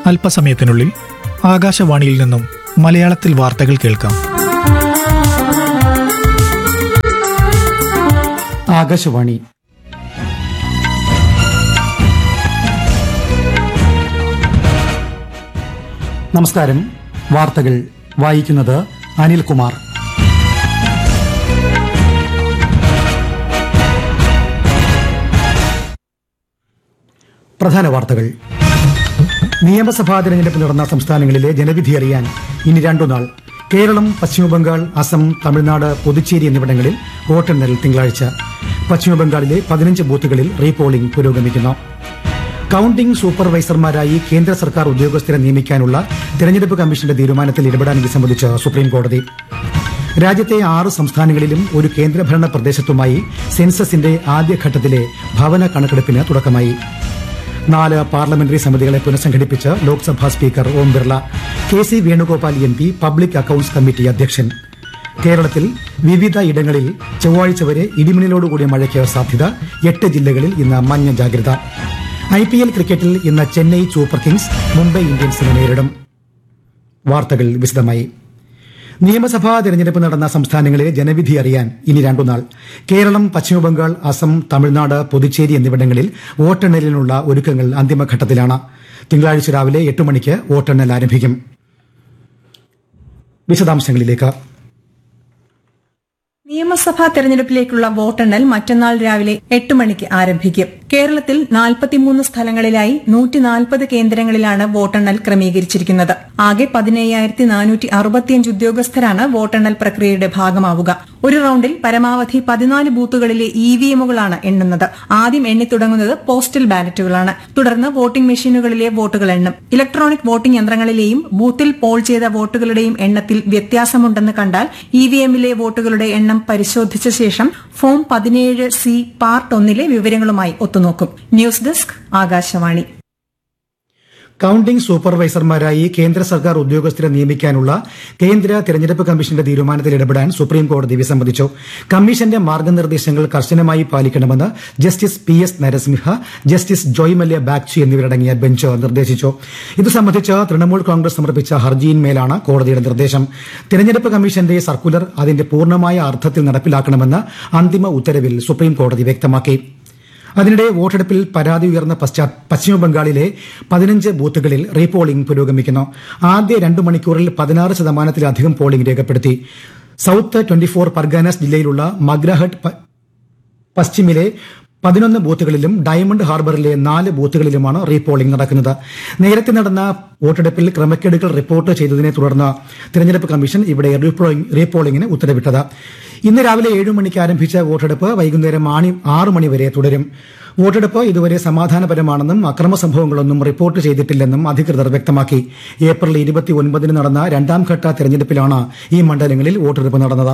അല്പസമയത്തിനുള്ളിൽ ആകാശവാണിയിൽ നിന്നും മലയാളത്തിൽ വാർത്തകൾ കേൾക്കാം ആകാശവാണി നമസ്കാരം വാർത്തകൾ വായിക്കുന്നത് അനിൽകുമാർ പ്രധാന വാർത്തകൾ നിയമസഭാ തെരഞ്ഞെടുപ്പ് നടന്ന സംസ്ഥാനങ്ങളിലെ ജനവിധി അറിയാൻ ഇനി രണ്ടുനാൾ കേരളം പശ്ചിമബംഗാൾ അസം തമിഴ്നാട് പുതുച്ചേരി എന്നിവിടങ്ങളിൽ വോട്ടെണ്ണൽ തിങ്കളാഴ്ച പശ്ചിമബംഗാളിലെ പതിനഞ്ച് ബൂത്തുകളിൽ റീപോളിംഗ് പുരോഗമിക്കുന്നു കൌണ്ടിംഗ് സൂപ്പർവൈസർമാരായി കേന്ദ്ര സർക്കാർ ഉദ്യോഗസ്ഥരെ നിയമിക്കാനുള്ള തെരഞ്ഞെടുപ്പ് കമ്മീഷന്റെ തീരുമാനത്തിൽ ഇടപെടാൻ ഇത് സംബന്ധിച്ച് സുപ്രീംകോടതി രാജ്യത്തെ ആറ് സംസ്ഥാനങ്ങളിലും ഒരു കേന്ദ്രഭരണ പ്രദേശത്തുമായി സെൻസസിന്റെ ആദ്യഘട്ടത്തിലെ ഭവന കണക്കെടുപ്പിന് തുടക്കമായി നാല് പാർലമെന്ററി സമിതികളെ പുനഃസംഘടിപ്പിച്ച് Lok Sabha speaker Om Birla K C Venugopal M P public accounts committee അധ്യക്ഷൻ കേരളത്തിൽ വിവിധ ഇടങ്ങളിൽ ചൊവ്വാഴ്ച വരെ ഇടിമിന്നലോടുകൂടിയ മഴയ്ക്ക് സാധ്യത എട്ട് ജില്ലകളിൽ ഇന്ന് മഞ്ഞ ജാഗ്രത ഐ പി എൽ ക്രിക്കറ്റിൽ ഇന്ന് ചെന്നൈ സൂപ്പർ കിങ്സ് മുംബൈ ഇന്ത്യൻസിനെ നേരിടും വാർത്തകൾ വിശദമായി നിയമസഭാ തെരഞ്ഞെടുപ്പ് നടന്ന സംസ്ഥാനങ്ങളിലെ ജനവിധി അറിയാൻ ഇനി രണ്ടുനാൾ കേരളം പശ്ചിമബംഗാൾ അസം തമിഴ്നാട് പുതുച്ചേരി എന്നിവിടങ്ങളിൽ വോട്ടെണ്ണലിനുള്ള ഒരുക്കങ്ങൾ അന്തിമഘട്ടത്തിലാണ് തിങ്കളാഴ്ച രാവിലെ എട്ട് മണിക്ക് വോട്ടെണ്ണൽ ആരംഭിക്കും വിശദാംശങ്ങളിലേക്ക് നിയമസഭാ തെരഞ്ഞെടുപ്പിലേക്കുള്ള വോട്ടെണ്ണൽ മറ്റന്നാൾ രാവിലെ എട്ട് മണിക്ക് ആരംഭിക്കും കേരളത്തിൽ നാൽപ്പത്തിമൂന്ന് സ്ഥലങ്ങളിലായി നൂറ്റി നാൽപ്പത് കേന്ദ്രങ്ങളിലാണ് വോട്ടെണ്ണൽ ക്രമീകരിച്ചിരിക്കുന്നത് ആകെ പതിനയ്യായിരത്തി നാനൂറ്റി അറുപത്തിയഞ്ച് ഉദ്യോഗസ്ഥരാണ് വോട്ടെണ്ണൽ പ്രക്രിയയുടെ ഭാഗമാവുക ഒരു റൌണ്ടിൽ പരമാവധി പതിനാല് ബൂത്തുകളിലെ ഇ വി എമ്മുകളാണ് എണ്ണുന്നത് ആദ്യം എണ്ണിത്തുടങ്ങുന്നത് പോസ്റ്റൽ ബാലറ്റുകളാണ് തുടർന്ന് വോട്ടിംഗ് മെഷീനുകളിലെ വോട്ടുകൾ എണ്ണും ഇലക്ട്രോണിക് വോട്ടിംഗ് യന്ത്രങ്ങളിലെയും ബൂത്തിൽ പോൾ ചെയ്ത വോട്ടുകളുടെയും എണ്ണത്തിൽ വ്യത്യാസമുണ്ടെന്ന് കണ്ടാൽ ഇ വി എമ്മിലെ വോട്ടുകളുടെ എണ്ണം പരിശോധിച്ച ശേഷം ഫോം പതിനേഴ് സി പാർട്ട് ഒന്നിലെ വിവരങ്ങളുമായി ഒത്തുനോക്കും ന്യൂസ് ഡെസ്ക് ആകാശവാണി കൌണ്ടിംഗ് സൂപ്പർവൈസർമാരായി കേന്ദ്ര സർക്കാർ ഉദ്യോഗസ്ഥരെ നിയമിക്കാനുള്ള കേന്ദ്ര തെരഞ്ഞെടുപ്പ് കമ്മീഷന്റെ തീരുമാനത്തിൽ ഇടപെടാൻ സുപ്രീം കോടതി വിസമ്മതിച്ചു കമ്മീഷന്റെ മാർഗനിർദ്ദേശങ്ങൾ കർശനമായി പാലിക്കണമെന്ന് justice P S Narasimha justice Joy Malya Bagchi എന്നിവരടങ്ങിയ ബെഞ്ച് നിർദ്ദേശിച്ചു ഇത് സംബന്ധിച്ച് തൃണമൂൽ കോൺഗ്രസ് സമർപ്പിച്ച ഹർജിയിന്മേലാണ് കോടതിയുടെ നിർദ്ദേശം തെരഞ്ഞെടുപ്പ് കമ്മീഷന്റെ സർക്കുലർ അതിന്റെ പൂർണ്ണമായ അർത്ഥത്തിൽ നടപ്പിലാക്കണമെന്ന് അന്തിമ ഉത്തരവിൽ സുപ്രീം കോടതി വ്യക്തമാക്കി അതിനിടെ വോട്ടെടുപ്പിൽ പരാതി ഉയർന്ന പശ്ചാ- പശ്ചിമബംഗാളിലെ പതിനഞ്ച് ബൂത്തുകളിൽ റീപോളിംഗ് പുരോഗമിക്കുന്നു ആദ്യ രണ്ടു മണിക്കൂറിൽ പതിനാറ് ശതമാനത്തിലധികം പോളിംഗ് രേഖപ്പെടുത്തി സൌത്ത് ട്വന്റി ഫോർ പർഗാനാസ് ജില്ലയിലുള്ള മഗ്രഹട്ട് പ- പശ്ചിമിലെ പതിനൊന്ന് ബൂത്തുകളിലും ഡയമണ്ട് ഹാർബറിലെ നാല് ബൂത്തുകളിലുമാണ് റീപോളിംഗ് നടക്കുന്നത് നേരത്തെ നടന്ന വോട്ടെടുപ്പിൽ ക്രമക്കേടുകൾ റിപ്പോർട്ട് ചെയ്തതിനെ തുടർന്ന് തെരഞ്ഞെടുപ്പ് കമ്മീഷൻ ഇവിടെ റീപോളിംഗ് റീപോളിംഗിന് ഉത്തരവിട്ടത് ഇന്ന് രാവിലെ ഏഴ് മണിക്ക് ആരംഭിച്ച വോട്ടെടുപ്പ് വൈകുന്നേരം ആണി ആറ് മണി വരെ തുടരും വോട്ടെടുപ്പ് ഇതുവരെ സമാധാനപരമാണെന്നും അക്രമ സംഭവങ്ങളൊന്നും റിപ്പോർട്ട് ചെയ്തിട്ടില്ലെന്നും അധികൃതർ വ്യക്തമാക്കി ഏപ്രിൽ ഇരുപത്തി ഒൻപതിന് നടന്ന രണ്ടാംഘട്ട തെരഞ്ഞെടുപ്പിലാണ് ഈ മണ്ഡലങ്ങളിൽ വോട്ടെടുപ്പ് നടന്നത്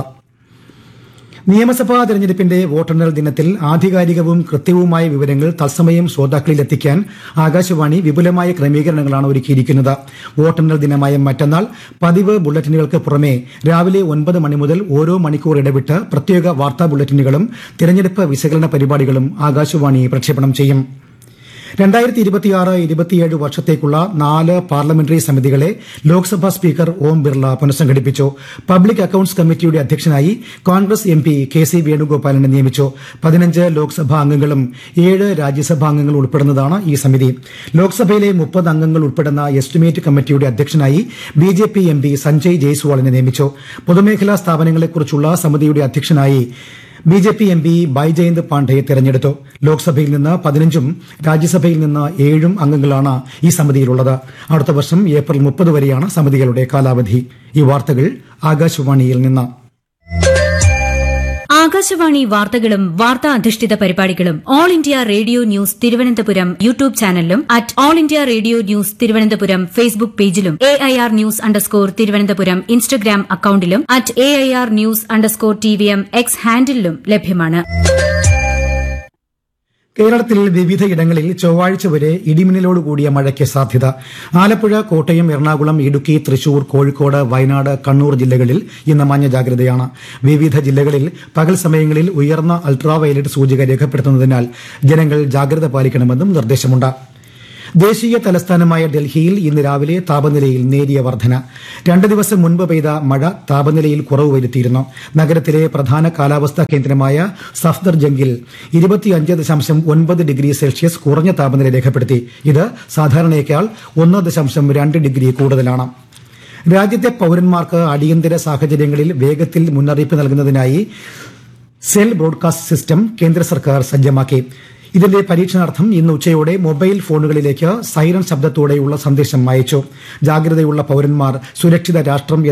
നിയമസഭാ തെരഞ്ഞെടുപ്പിന്റെ വോട്ടെണ്ണൽ ദിനത്തിൽ ആധികാരികവും കൃത്യവുമായ വിവരങ്ങൾ തത്സമയം ശ്രോതാക്കളിൽ എത്തിക്കാൻ ആകാശവാണി വിപുലമായ ക്രമീകരണങ്ങളാണ് ഒരുക്കിയിരിക്കുന്നത് വോട്ടെണ്ണൽ ദിനമായ മറ്റന്നാൾ പതിവ് ബുള്ളറ്റിനുകൾക്ക് പുറമെ രാവിലെ ഒൻപത് മണി മുതൽ ഓരോ മണിക്കൂർ ഇടവിട്ട് പ്രത്യേക വാർത്താ ബുള്ളറ്റിനുകളും തിരഞ്ഞെടുപ്പ് വിശകലന പരിപാടികളും ആകാശവാണി പ്രക്ഷേപണം ചെയ്യും രണ്ടായിരത്തി ഇരുപത്തിയാറ് ഇരുപത്തിയേഴ് വർഷത്തേക്കുള്ള നാല് പാർലമെന്ററി സമിതികളെ ലോക്സഭാ സ്പീക്കർ ഓം ബിർള പുനഃസംഘടിപ്പിച്ചു പബ്ലിക് അക്കൌണ്ട്സ് കമ്മിറ്റിയുടെ അധ്യക്ഷനായി Congress M P K C വേണുഗോപാലിനെ നിയമിച്ചു പതിനഞ്ച് ലോക്സഭാ അംഗങ്ങളും ഏഴ് രാജ്യസഭാ അംഗങ്ങൾ ഉൾപ്പെടുന്നതാണ് ഈ സമിതി ലോക്സഭയിലെ മുപ്പത് അംഗങ്ങൾ ഉൾപ്പെടുന്ന എസ്റ്റിമേറ്റ് കമ്മിറ്റിയുടെ അധ്യക്ഷനായി B J P M P Sanjay ജയ്സ്വാളിനെ നിയമിച്ചു പൊതുമേഖലാ സ്ഥാപനങ്ങളെക്കുറിച്ചുള്ള സമിതിയുടെ അധ്യക്ഷനായി B J P M P Baijayant പാണ്ഡയെ തെരഞ്ഞെടുത്തു ലോക്സഭയിൽ നിന്ന് പതിനഞ്ചും രാജ്യസഭയിൽ നിന്ന് ഏഴും അംഗങ്ങളാണ് ഈ സമിതിയിലുള്ളത് അടുത്ത വർഷം ഏപ്രിൽ മുപ്പത് വരെയാണ് സമിതികളുടെ കാലാവധി ഈ വാർത്തകൾ ആകാശവാണിയിൽ നിന്ന് ആകാശവാണി വാർത്തകളും വാർത്താ അധിഷ്ഠിത പരിപാടികളും all India radio news Thiruvananthapuram YouTube ചാനലിലും at all India radio news Thiruvananthapuram Facebook പേജിലും A I R news underscore Thiruvananthapuram Instagram അക്കൌണ്ടിലും at A I R news underscore T V M X ഹാൻഡിലും ലഭ്യമാണ് കേരളത്തിൽ വിവിധയിടങ്ങളിൽ ചൊവ്വാഴ്ച വരെ ഇടിമിന്നലോട് കൂടിയ മഴയ്ക്ക് സാധ്യത ആലപ്പുഴ കോട്ടയം എറണാകുളം ഇടുക്കി തൃശൂർ കോഴിക്കോട് വയനാട് കണ്ണൂർ ജില്ലകളിൽ ഇന്ന് മഞ്ഞ ജാഗ്രതയാണ് വിവിധ ജില്ലകളിൽ പകൽ സമയങ്ങളിൽ ഉയർന്ന അൾട്രാവയലറ്റ് സൂചിക രേഖപ്പെടുത്തുന്നതിനാൽ ജനങ്ങൾ ജാഗ്രത പാലിക്കണമെന്നും നിർദ്ദേശമുണ്ട് ദേശീയ തലസ്ഥാനമായ ഡൽഹിയിൽ ഇന്ന് രാവിലെ താപനിലയിൽ നേരിയ വർധന രണ്ട് ദിവസം മുൻപ് പെയ്ത മഴ താപനിലയിൽ കുറവ് വരുത്തിയിരുന്നു നഗരത്തിലെ പ്രധാന കാലാവസ്ഥാ കേന്ദ്രമായ സഫ്ദർജംഗിൽ ഇരുപത്തിയഞ്ച് ദശാംശം ഒൻപത് ഡിഗ്രി സെൽഷ്യസ് കുറഞ്ഞ താപനില രേഖപ്പെടുത്തി ഇത് സാധാരണയേക്കാൾ ഒന്ന് ദശാംശം രണ്ട് ഡിഗ്രി കൂടുതലാണ് രാജ്യത്തെ പൌരന്മാർക്ക് അടിയന്തര സാഹചര്യങ്ങളിൽ വേഗത്തിൽ മുന്നറിയിപ്പ് നൽകുന്നതിനായി സെൽ ബ്രോഡ്കാസ്റ്റ് സിസ്റ്റം കേന്ദ്ര സർക്കാർ സജ്ജമാക്കി ഇതിന്റെ പരീക്ഷണാർത്ഥം ഇന്ന് ഉച്ചയോടെ മൊബൈൽ ഫോണുകളിലേക്ക് സൈറൺ ശബ്ദത്തോടെയുള്ള സന്ദേശം അയച്ചു ജാഗ്രതയുള്ള പൌരന്മാർ സുരക്ഷിത രാഷ്ട്രം